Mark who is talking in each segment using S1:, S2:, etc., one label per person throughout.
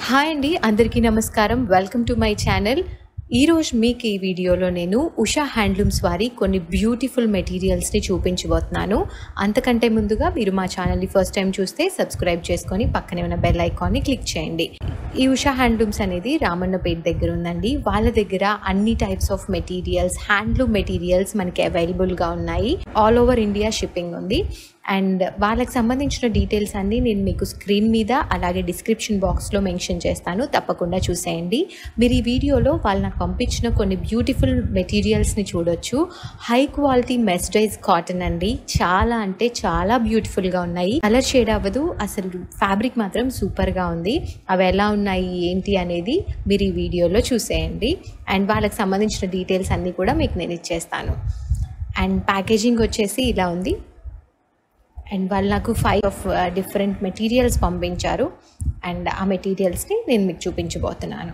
S1: hi అండి అందరికీ నమస్కారం వెల్కమ్ టు మై ఛానల్ ఈరోజు మీకు ఈ వీడియోలో నేను ఉషా హ్యాండ్లూమ్స్ వారి కొన్ని బ్యూటిఫుల్ మెటీరియల్స్ని చూపించబోతున్నాను అంతకంటే ముందుగా మీరు మా ఛానల్ని ఫస్ట్ టైం చూస్తే సబ్స్క్రైబ్ చేసుకొని పక్కనే ఉన్న బెల్ ఐకాన్ని క్లిక్ చేయండి ఈ ఉషా హ్యాండ్లూమ్స్ అనేది రామన్నపేట దగ్గర ఉందండి వాళ్ళ దగ్గర అన్ని types of materials handloom materials మనకి అవైలబుల్గా ఉన్నాయి ఆల్ ఓవర్ ఇండియా షిప్పింగ్ ఉంది అండ్ వాళ్ళకి సంబంధించిన డీటెయిల్స్ అన్నీ నేను మీకు స్క్రీన్ మీద అలాగే డిస్క్రిప్షన్ బాక్స్లో మెన్షన్ చేస్తాను తప్పకుండా చూసేయండి మీరు ఈ వీడియోలో వాళ్ళు నాకు పంపించిన కొన్ని బ్యూటిఫుల్ మెటీరియల్స్ని చూడొచ్చు హై క్వాలిటీ మెస్డైజ్ కాటన్ అండి చాలా అంటే చాలా బ్యూటిఫుల్గా ఉన్నాయి కలర్ షేడ్ అవ్వదు అసలు ఫ్యాబ్రిక్ మాత్రం సూపర్గా ఉంది అవి ఎలా ఉన్నాయి ఏంటి అనేది మీరు ఈ వీడియోలో చూసేయండి అండ్ వాళ్ళకి సంబంధించిన డీటెయిల్స్ అన్నీ కూడా మీకు నేను ఇచ్చేస్తాను అండ్ ప్యాకేజింగ్ వచ్చేసి ఇలా ఉంది అండ్ వాళ్ళు నాకు ఫైవ్ ఆఫ్ డిఫరెంట్ మెటీరియల్స్ పంపించారు అండ్ ఆ మెటీరియల్స్ని నేను మీకు చూపించబోతున్నాను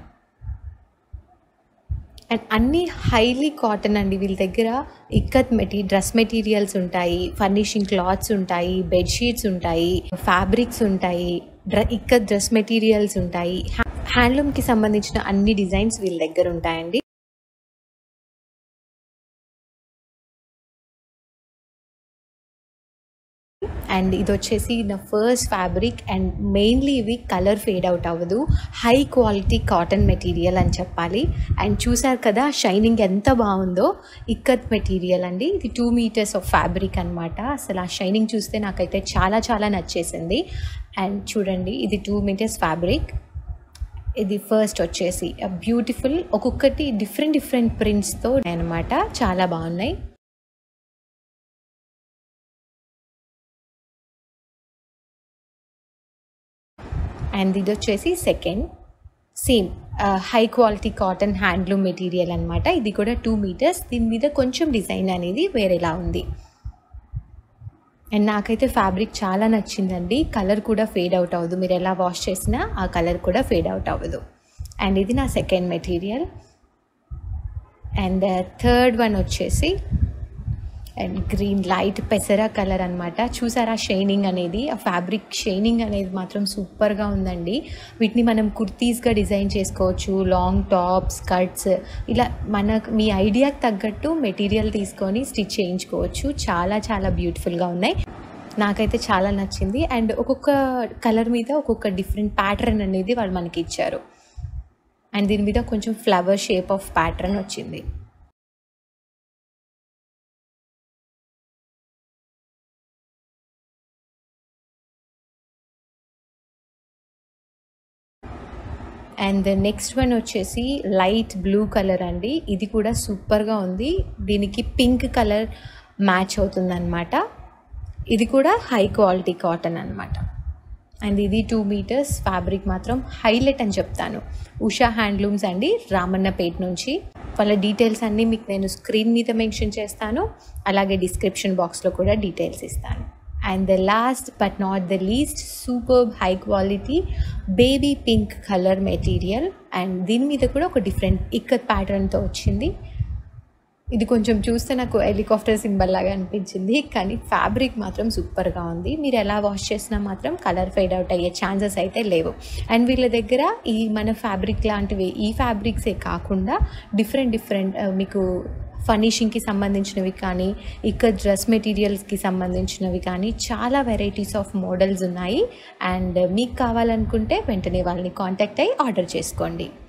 S1: అండ్ అన్ని హైలీ కాటన్ అండి వీళ్ళ దగ్గర ఇక్కత్ మెటీ డ్రెస్ మెటీరియల్స్ ఉంటాయి ఫర్నిషింగ్ క్లాత్స్ ఉంటాయి బెడ్షీట్స్ ఉంటాయి ఫ్యాబ్రిక్స్ ఉంటాయి డ్ర ఇక్కత్ డ్రెస్ మెటీరియల్స్ ఉంటాయి హ్యాండ్లూమ్కి సంబంధించిన అన్ని డిజైన్స్ వీళ్ళ దగ్గర ఉంటాయండి అండ్ ఇది వచ్చేసి నా ఫస్ట్ ఫ్యాబ్రిక్ అండ్ మెయిన్లీ ఇవి కలర్ ఫేడ్ అవుట్ అవ్వదు హై క్వాలిటీ కాటన్ మెటీరియల్ అని చెప్పాలి అండ్ చూసారు కదా షైనింగ్ ఎంత బాగుందో ఇక్కత్ మెటీరియల్ అండి ఇది టూ మీటర్స్ ఆఫ్ ఫ్యాబ్రిక్ అనమాట అసలు ఆ షైనింగ్ చూస్తే నాకైతే చాలా చాలా నచ్చేసింది అండ్ చూడండి ఇది టూ మీటర్స్ ఫ్యాబ్రిక్ ఇది ఫస్ట్ వచ్చేసి బ్యూటిఫుల్ ఒక్కొక్కటి డిఫరెంట్ డిఫరెంట్ ప్రింట్స్తో అనమాట చాలా బాగున్నాయి అండ్ ఇది వచ్చేసి second same high quality cotton handloom material అనమాట ఇది కూడా టూ మీటర్స్ దీని మీద కొంచెం డిజైన్ అనేది వేరేలా ఉంది అండ్ నాకైతే ఫ్యాబ్రిక్ చాలా నచ్చిందండి కలర్ కూడా ఫేడ్ అవుట్ అవ్వదు మీరు ఎలా వాష్ చేసినా ఆ కలర్ కూడా ఫేడ్ అవుట్ అవ్వదు అండ్ ఇది నా second material and third one వచ్చేసి అండ్ గ్రీన్ లైట్ పెసరా కలర్ అనమాట చూసారా షైనింగ్ అనేది ఆ ఫ్యాబ్రిక్ షైనింగ్ అనేది మాత్రం సూపర్గా ఉందండి వీటిని మనం కుర్తీస్గా డిజైన్ చేసుకోవచ్చు లాంగ్ టాప్స్ కట్స్ ఇలా మన మీ ఐడియాకి తగ్గట్టు మెటీరియల్ తీసుకొని స్టిచ్ చేయించుకోవచ్చు చాలా చాలా బ్యూటిఫుల్గా ఉన్నాయి నాకైతే చాలా నచ్చింది అండ్ ఒక్కొక్క కలర్ మీద ఒక్కొక్క డిఫరెంట్ ప్యాటర్న్ అనేది వాళ్ళు మనకి ఇచ్చారు అండ్ దీని మీద కొంచెం ఫ్లవర్ షేప్ ఆఫ్ ప్యాటర్న్ వచ్చింది అండ్ నెక్స్ట్ వన్ వచ్చేసి లైట్ బ్లూ కలర్ అండి ఇది కూడా సూపర్గా ఉంది దీనికి పింక్ కలర్ మ్యాచ్ అవుతుందన్నమాట ఇది కూడా హై క్వాలిటీ కాటన్ అనమాట అండ్ ఇది టూ మీటర్స్ ఫ్యాబ్రిక్ మాత్రం హైలైట్ అని చెప్తాను ఉషా హ్యాండ్లూమ్స్ అండి రామన్నపేట నుంచి వాళ్ళ డీటెయిల్స్ అన్నీ మీకు నేను స్క్రీన్ మీద మెన్షన్ చేస్తాను అలాగే డిస్క్రిప్షన్ బాక్స్లో కూడా డీటెయిల్స్ ఇస్తాను and the last but not the least super high quality baby pink colour material and దీని మీద కూడా ఒక డిఫరెంట్ ఇక్కత్ ప్యాటర్న్తో వచ్చింది ఇది కొంచెం చూస్తే నాకు హెలికాప్టర్ సింబల్ లాగా అనిపించింది కానీ ఫ్యాబ్రిక్ మాత్రం సూపర్గా ఉంది మీరు ఎలా వాష్ చేసినా మాత్రం కలర్ ఫేడ్ అవుట్ అయ్యే ఛాన్సెస్ అయితే లేవు అండ్ వీళ్ళ దగ్గర ఈ మన ఫ్యాబ్రిక్ లాంటివి ఈ ఫ్యాబ్రిక్సే కాకుండా డిఫరెంట్ డిఫరెంట్ మీకు ఫర్నిషింగ్కి సంబంధించినవి కానీ ఇక డ్రెస్ మెటీరియల్స్కి సంబంధించినవి కానీ చాలా వెరైటీస్ ఆఫ్ మోడల్స్ ఉన్నాయి అండ్ మీకు కావాలనుకుంటే వెంటనే వాళ్ళని కాంటాక్ట్ అయ్యి ఆర్డర్ చేసుకోండి